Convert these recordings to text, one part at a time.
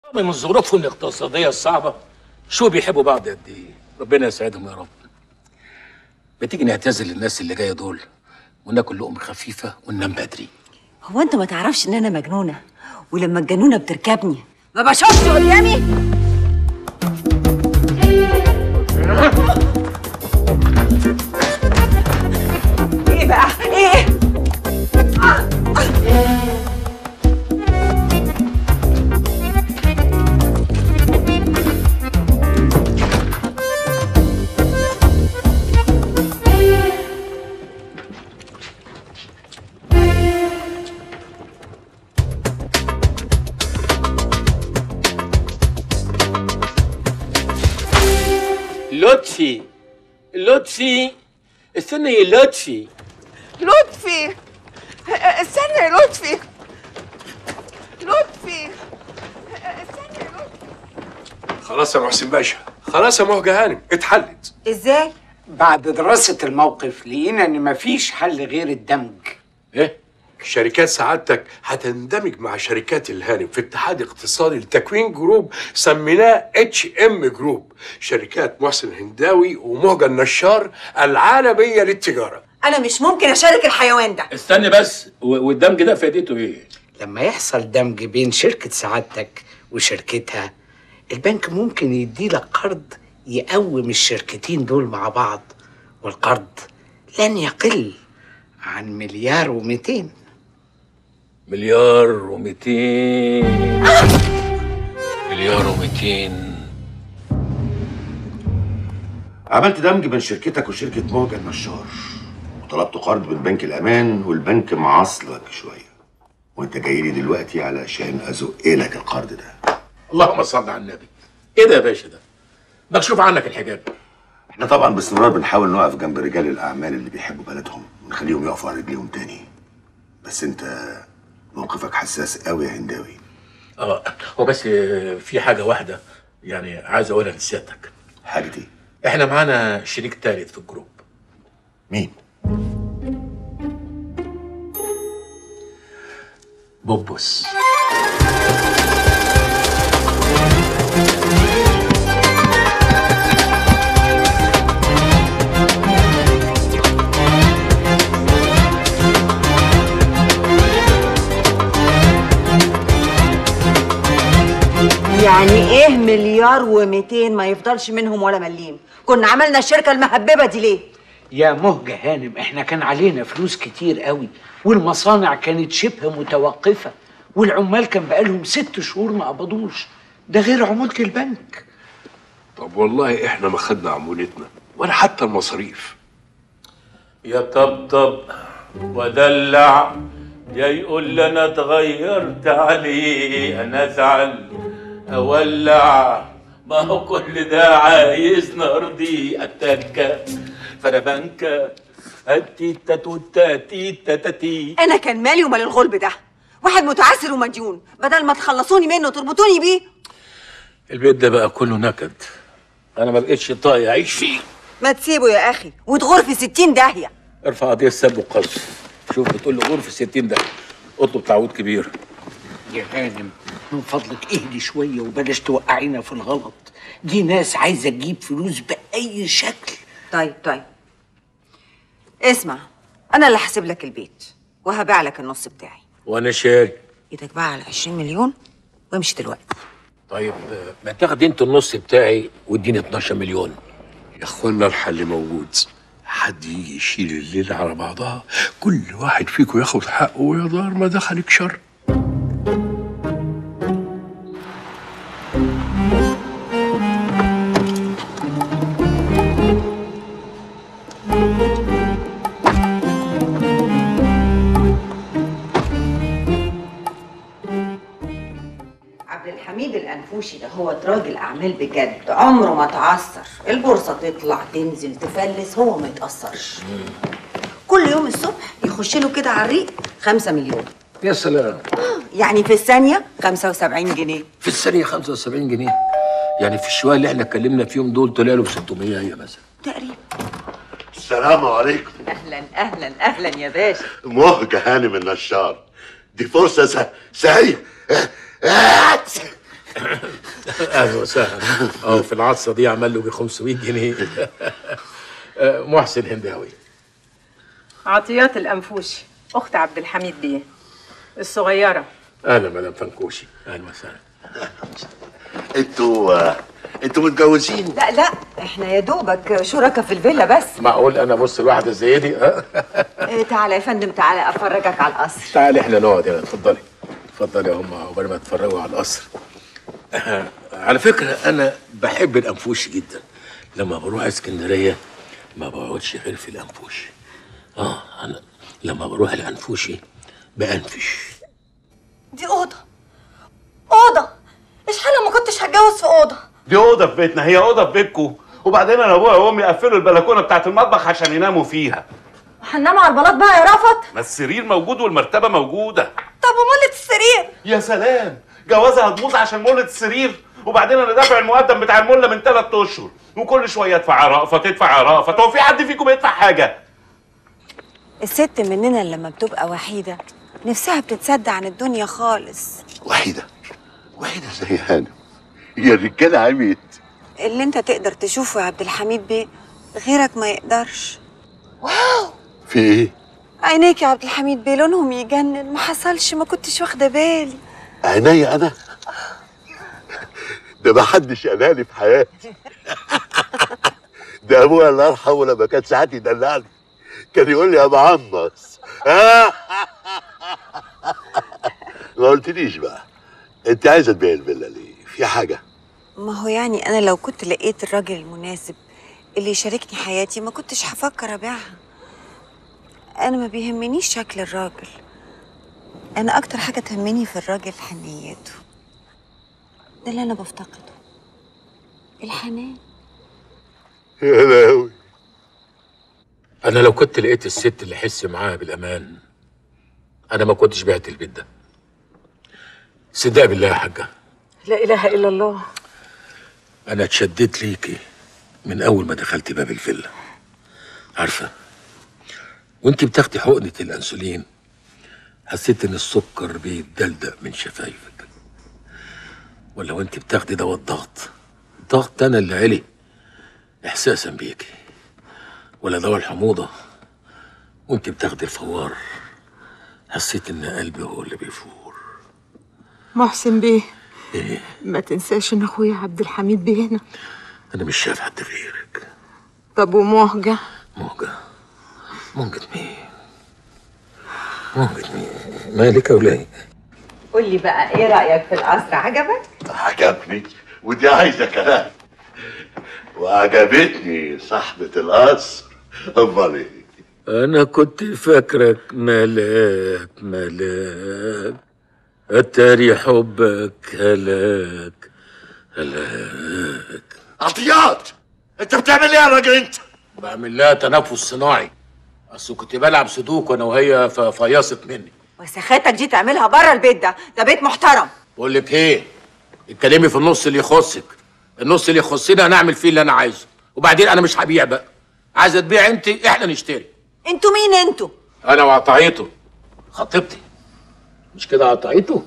من ظروفهم الاقتصادية الصعبة شو بيحبوا بعض قد ايه ربنا يسعدهم يا رب بتيجي نعتذر للناس اللي جاية دول وناكل لقمة خفيفة وننام بدري هو انت ما تعرفش ان انا مجنونه ولما الجنونه بتركبني ما بشوفش قدامي ايه بقى ايه لطفي لطفي استنى يا لطفي لطفي استنى يا لطفي لطفي استنى يا لطفي خلاص يا محسن باشا خلاص يا مهجة هانم اتحلت ازاي بعد دراسة الموقف لقينا إن مفيش حل غير الدمج ايه شركات سعادتك هتندمج مع شركات الهانم في اتحاد اقتصادي لتكوين جروب سميناه اتش ام جروب شركات محسن هنداوي ومهجة النشار العالمية للتجارة انا مش ممكن اشارك الحيوان ده استنى بس و- والدمج ده فائدته ايه لما يحصل دمج بين شركة سعادتك وشركتها البنك ممكن يديلك قرض يقوم الشركتين دول مع بعض والقرض لن يقل عن مليار ومئتين مليار ومئتين مليار ومئتين عملت دمج بين شركتك وشركة موجة النشار وطلبت قرض من بنك الأمان والبنك معصلك شوية وانت جاي لي دلوقتي علشان أزق لك القرض ده اللهم صل على النبي ايه ده يا باشا ده مكشوف عنك الحجاب احنا طبعا باستمرار بنحاول نقف جنب رجال الأعمال اللي بيحبوا بلدهم ونخليهم يقفوا على رجليهم تاني بس انت موقفك حساس قوي يا هنداوي اه هو بس آه، في حاجه واحده يعني عايز اقولها لسيادتك حاجة دي احنا معانا شريك ثالث في الجروب مين؟ بوبوس يعني ايه مليار ومئتين ما يفضلش منهم ولا مليم كنا عملنا الشركه المهببه دي ليه يا مهجة هانم احنا كان علينا فلوس كتير قوي والمصانع كانت شبه متوقفة والعمال كان بقالهم ست شهور ما قبضوش ده غير عمولة البنك طب والله احنا ما خدنا عمولتنا ولا حتى المصاريف يا طبطب ودلع يا يقول لي انا اتغيرت عليه انا ازعل اولع ما هو كل ده عايز نرضي التكه فانا بنكه التيتا توتا تيتا تاتي انا كان مالي ومال الغلب ده واحد متعسر ومديون بدل ما تخلصوني منه تربطوني بيه البيت ده بقى كله نكد انا ما بقتش طايق اعيش فيه ما تسيبه يا اخي وتغور في ستين داهيه ارفع قضيه سب وقذف شوف بتقول لي غرفه 60 ده اطلب تعويض كبير يا هانم من فضلك اهدي شوية وبلاش توقعينا في الغلط دي ناس عايزة تجيب فلوس بأي شكل طيب طيب اسمع انا اللي هسيب لك البيت وهبيع لك النص بتاعي وانا شاري ايدك بقى على 20 مليون وامشي دلوقتي طيب آه، ما تاخد انت النص بتاعي واديني 12 مليون يا اخوانا الحل موجود حد يجي يشيل الليلة على بعضها كل واحد فيكم ياخد حقه ويا دار ما دخلك شر عبد الحميد الانفوشي ده هو راجل اعمال بجد عمره ما تعثر البورصه تطلع تنزل تفلس هو ما يتاثرش كل يوم الصبح يخش له كده على الريق 5 مليون يا سلام يعني في الثانيه 75 جنيه في الثانيه 75 جنيه يعني في الشويه اللي احنا اتكلمنا فيهم دول طلع له ب 600 هي مثلا تقريبا السلام عليكم اهلا اهلا اهلا يا باشا مهجة هانم النشار دي فرصة س- سهية اهلا وسهلا اه في العطسه دي عمل له ب 500 جنيه آه، محسن هنداوي عطيات الأنفوشي أخت عبد الحميد بيه الصغيرة اهلا مدام فنكوشي اهلا وسهلا انتوا آه، انتوا متجوزين لا لا احنا يا دوبك شركاء في الفيلا بس معقول انا بص الواحده زي دي ها إيه تعالى يا فندم تعالى افرجك على القصر تعالي احنا نقعد هنا اتفضلي اتفضلي يا هم عقبال ما تتفرجوا على القصر على فكره انا بحب الانفوش جدا لما بروح اسكندريه ما بقعدش غير في الانفوش اه انا لما بروح الانفوشي بانفش دي أوضة أوضة إيش حالة ما كنتش هتجوز في أوضة دي اوضه في بيتنا هي اوضه في بيتكم وبعدين انا ابويا وامي قفلوا البلكونه بتاعت المطبخ عشان يناموا فيها هننام على البلاط بقى يا رفت ما السرير موجود والمرتبه موجوده طب ومولة السرير يا سلام جوازها هتبوظ عشان مولة السرير وبعدين انا دافع المقدم بتاع المله من ثلاث اشهر وكل شويه ادفع رأفة تدفع رأفة هو في حد فيكم يدفع حاجه الست مننا لما بتبقى وحيده نفسها بتتصدى عن الدنيا خالص وحيده وحيده زي هانم يا الرجاله عميت اللي انت تقدر تشوفه يا عبد الحميد بيه غيرك ما يقدرش في ايه عينيك يا عبد الحميد بيه لونهم يجنن ما حصلش ما كنتش واخده بالي عينيا انا ده ما حدش قالها في حياتي ده ابويا الله يرحمه لما كان ساعات يدلعني كان يقول لي يا معمص ما قلتليش بقى انت عايزه تبيع الفيلا ليه في حاجه ما هو يعني انا لو كنت لقيت الراجل المناسب اللي يشاركني حياتي ما كنتش هفكر ابيعها انا ما بيهمنيش شكل الراجل انا اكتر حاجه تهمني في الراجل حنيته ده اللي انا بفتقده الحنان يا لهوي انا لو كنت لقيت الست اللي احس معاها بالامان انا ما كنتش بعت البيت ده صدق بالله يا حاجه لا إله إلا الله انا اتشددت ليكي من اول ما دخلت باب الفيلا عارفه وانت بتاخدي حقنه الانسولين حسيت ان السكر بيتدلدق من شفايفك ولا وانت بتاخدي دواء الضغط الضغط انا اللي علي احساسا بيكي ولا دواء الحموضه وانت بتاخدي الفوار حسيت ان قلبي هو اللي بيفور محسن بيه ايه ما تنساش ان اخويا عبد الحميد بيه هنا انا مش شايف حد غيرك طب ومهجة موجة موجة مين موجة مين مالك يا ولاي قول لي بقى ايه رايك في القصر عجبك عجبني ودي عايزه كلام وعجبتني صاحبه القصر امال ايه انا كنت فاكرك ملاك ملاك اتاري حبك هلاك هلاك عطيات انت بتعمل ايه يا راجل انت بعمل لها تنفس صناعي اصل كنت بلعب سودوك وانا وهي ففيصت مني وسخاتك دي تعملها بره البيت ده ده بيت محترم بقول لك ايه اتكلمي في النص اللي يخصك النص اللي يخصني هنعمل فيه اللي انا عايزه وبعدين انا مش هبيع بقى عايزه تبيع انت احنا نشتري انتوا مين انتوا انا وعطيته خطيبتي مش كده عطيته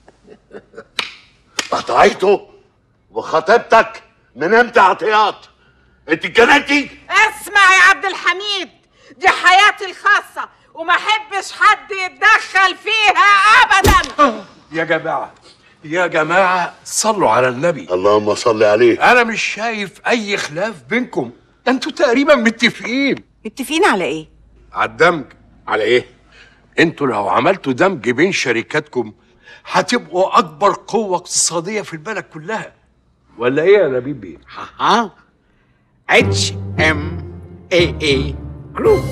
قطعته وخطيبتك من امتى عطيات انت اتجننتي اسمع يا عبد الحميد دي حياتي الخاصة وما احبش حد يتدخل فيها ابدا يا جماعه يا جماعه صلوا على النبي اللهم صل عليه انا مش شايف اي خلاف بينكم ده انتوا تقريبا متفقين متفقين على ايه على الدمج على ايه انتوا لو عملتوا دمج بين شركاتكم هتبقوا اكبر قوه اقتصاديه في البلد كلها ولا ايه يا نبيل بيه ها اتش ام اي اي جروب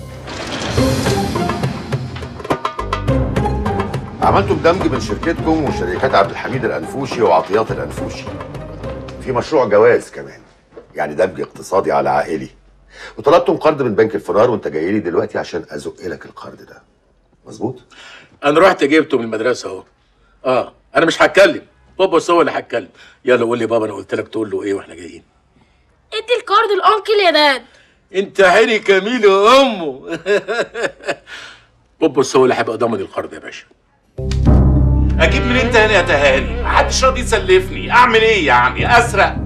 عملتم دمج بين شركتكم وشركات عبد الحميد الانفوشي وعطيات الانفوشي في مشروع جواز كمان يعني دمج اقتصادي على عائلي وطلبتم قرض من بنك الفرار وانت جاي لي دلوقتي عشان ازق لك القرض ده مظبوط انا رحت جبته من المدرسه اهو اه انا مش هتكلم بابا بس هو اللي هتكلم يلا قول لي بابا انا قلت لك تقول له ايه واحنا جايين ادي الكارد الانكل يا داد انت عيني كميل امه بابا بس هو اللي هيبقى ضامن القرض يا باشا اجيب منين تاني يا تهاني محدش راضي يسلفني اعمل ايه يعني اسرق